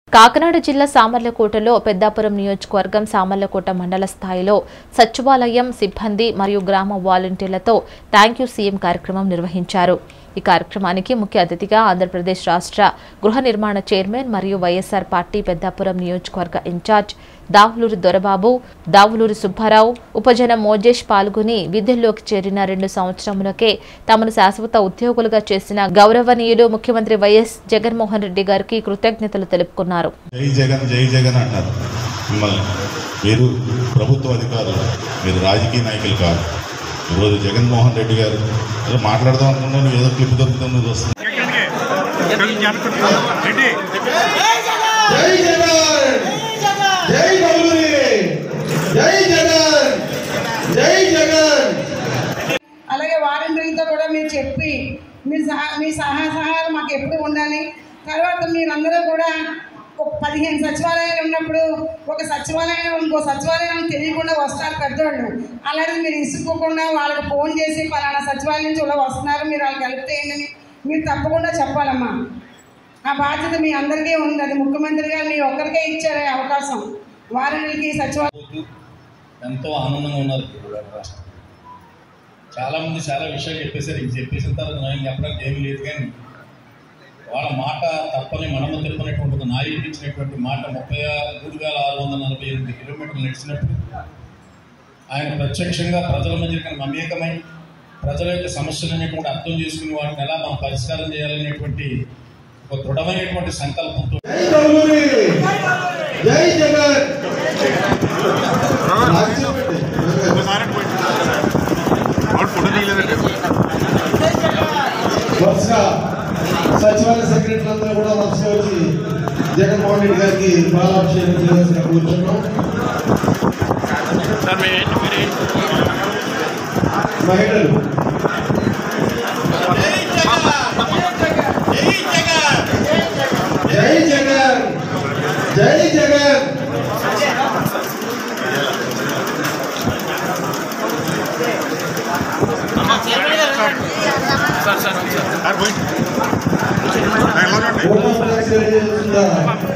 కాకినాడ జిల్లా సామర్లకోటలో పెద్దాపురం నియోజకవర్గం సామర్లకోట మండల స్థాయిలో సచివాలయం సిబ్బంది మరియు గ్రామ వాలంటీర్లతో థ్యాంక్ యూ సీఎం కార్యక్రమం నిర్వహించారు ఈ కార్యక్రమానికి ముఖ్య అతిథిగా ఆంధ్రప్రదేశ్ రాష్ట్ర గృహ నిర్మాణ చైర్మన్ మరియు వైఎస్ఆర్ పార్టీ పెద్దాపురం నియోజకవర్గ ఇన్ఛార్జ్ దావులూరి దొరబాబు దావులూరి సుబ్బారావు ఉపజన మోజేష్ పాల్గొని విధుల్లోకి చేరిన రెండు సంవత్సరములకే తమను శాశ్వత ఉద్యోగులుగా చేసిన గౌరవనీయులు ముఖ్యమంత్రి వైఎస్ జగన్మోహన్ రెడ్డి గారికి కృతజ్ఞతలు తెలుపుకున్నారు జై జగన్ జై జగన్ అంటారు మిమ్మల్ని మీరు ప్రభుత్వ అధికారులు మీరు రాజకీయ నాయకులు కాదు ఈరోజు జగన్మోహన్ రెడ్డి గారు ఏదో మాట్లాడదాం అనుకున్నా నువ్వు ఏదో క్లిప్ దొరుకుతుంది నువ్వు వస్తుంది జై జగన్ జై గౌరీ జై జగన్ జై జగన్ అలాగే వారంటీలతో కూడా మీరు చెప్పి మీ సహా మీ సహా సహాయాలు మాకు ఎప్పుడు ఉండాలి తర్వాత మీరందరూ కూడా ఒక పదిహేను సచివాలయాలు ఉన్నప్పుడు ఒక సచివాలయం ఇంకో సచివాలయం తెలియకుండా వస్తారు పెద్దోళ్ళు అలాగే మీరు ఇసుకోకుండా వాళ్ళకి ఫోన్ చేసి పలానా సచివాలయం నుంచి ఇలా వస్తున్నారు మీరు వాళ్ళకి హెల్ప్ చేయండి అని మీరు తప్పకుండా చెప్పాలమ్మా ఆ బాధ్యత మీ అందరికీ ఉంది అది ముఖ్యమంత్రి గారు మీ ఒక్కరికే ఇచ్చారు ఈ అవకాశం వారంటీలకి సచివాలయం ఎంతో ఆనందంగా ఉన్నారు రాష్ట్రం చాలా మంది చాలా విషయాలు చెప్పేశారు ఇంక చెప్పేసిన తర్వాత నేను చెప్పడానికి ఏమీ లేదు కానీ వాళ్ళ మాట తప్పని మనము తిప్పనటువంటి ఒక నాయకుడు ఇచ్చినటువంటి మాట ముప్పై మూడు వేల ఆరు వందల నలభై ఎనిమిది కిలోమీటర్లు నడిచినప్పుడు ఆయన ప్రత్యక్షంగా ప్రజల మధ్య మమేకమై ప్రజల యొక్క సమస్యలన్నీ కూడా అర్థం చేసుకుని వాటిని ఎలా మనం పరిష్కారం చేయాలనేటువంటి ఒక దృఢమైనటువంటి సంకల్పంతో జై గౌరీ జై జగన్ రాజ్యం పెట్టి. వరుసగా సచివాలయ సెక్రటరీ అందరూ కూడా వరుసగా వచ్చి జగన్మోహన్ రెడ్డి గారికి బాలాభిషేకం చేయాల్సిన కూర్చున్నాం మహిళలు జై జగన్ జై జగన్ ఓటర్ ఫ్లాగ్స్ రెడీ చేస్తుందా